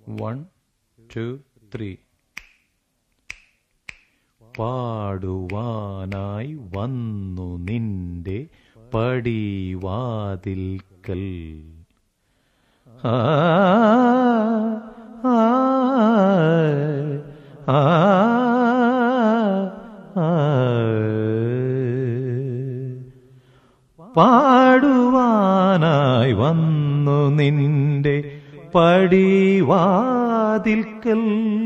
one two three പാടുവാനായി വന്നു നിന്റെ പടിവാതിൽക്കൽ ആ ആ ആ ആ പാടുവാനായി വന്നു നിന്റെ പടിവാതിൽക്കൽ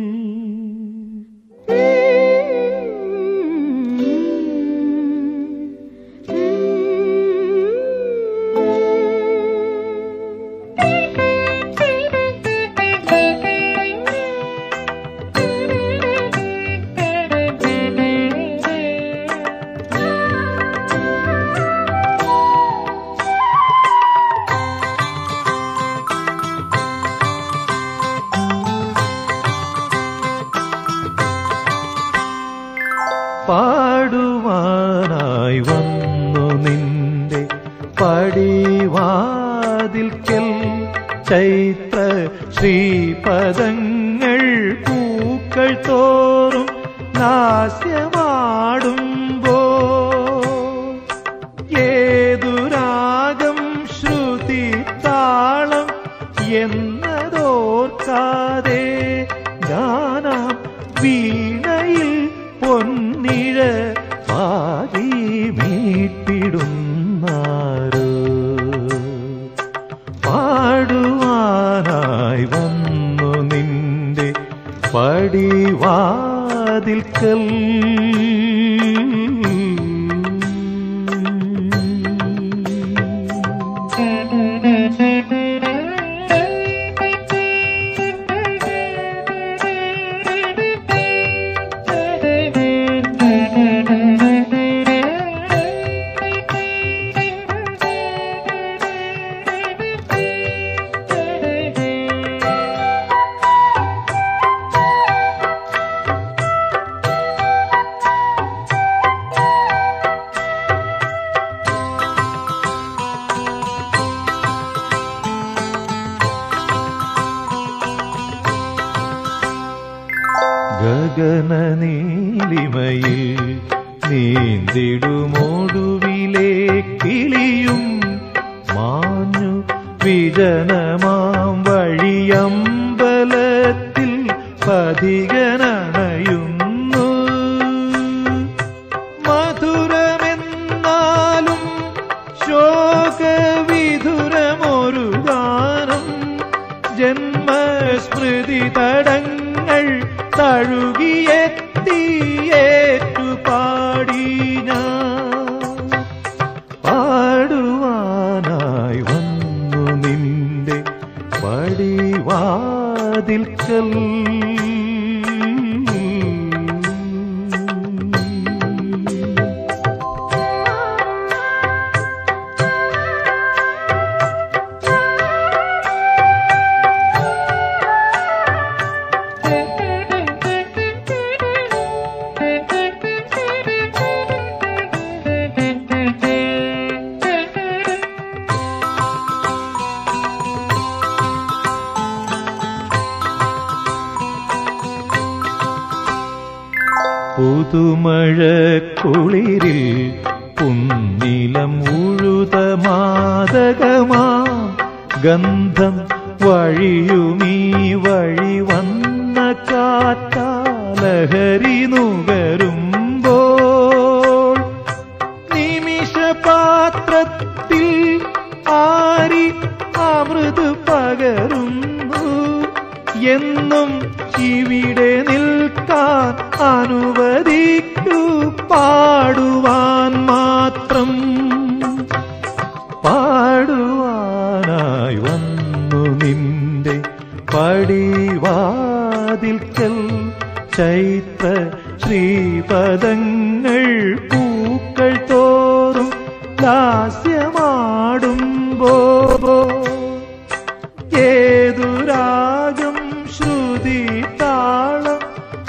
പാടുവാനായി വന്നു നിന്റെ പടിവാതിൽക്കൽ ചൈത്ര ശ്രീപദങ്ങൾ പൂക്കൾ തോറും നാസ്യമാടുമ്പോ ഏതു രാഗം ശ്രുതി താളം എന്നതോർക്കാതെ ഞാനാം വീണയിൽ പൊന്നിഴ പാതി മീട്ടിടുന്നാരോ പാടുവാനായി വന്നു നിന്റെ പടിവാതിൽക്കൽ ഗഗന നീലിമയിൽ നീന്തിടുമോടുവിലെ കിളിയും മാഞ്ഞു വിജനമാം വഴിയമ്പലത്തിൽ പതികനണയുന്നു മധുരമെന്നാലും ശോകവിധുരമൊരു ഗാനം ജന്മസ്മൃതി തടങ്ങൾ തഴുകിയെത്തിയേറ്റു പാടി ഞാൻ പാടുവാനായി വന്നു നിന്റെ പടിവാതിൽക്കൽ പുതുമഴ കുളിരിൽ പുന്നിലം ഉഴുത മാതകമാം ഗന്ധം വഴിയുമീ വഴി വന്ന കാറ്റാലഹരി നുകരുമ്പോൾ നിമിഷപാത്രത്തിൽ ആരി അമൃത് പകരുന്നു എന്നും ഇവിടെ നിൽക്കാൻ അനുവദിക്കൂ പാടുവാൻ മാത്രം പാടുവാനായി വന്നു നിന്റെ പടിവാതിൽക്കൽ ചൈത്ര ശ്രീപദങ്ങൾ പൂക്കൾ തോറും ലാസ്യമാടുമ്പോ ഏതു രാഗം ശ്രുതി താളം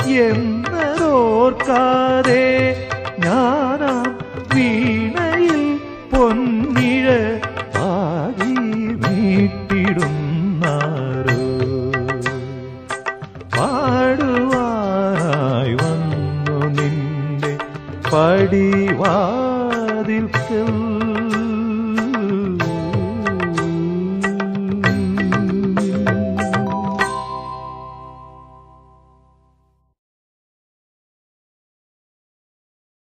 എന്നതോർക്കാതെ ഞാനാം വീണയിൽ പൊന്നിഴ പാടി മീട്ടിടുന്നാരോ പടിവാതിൽക്കൽ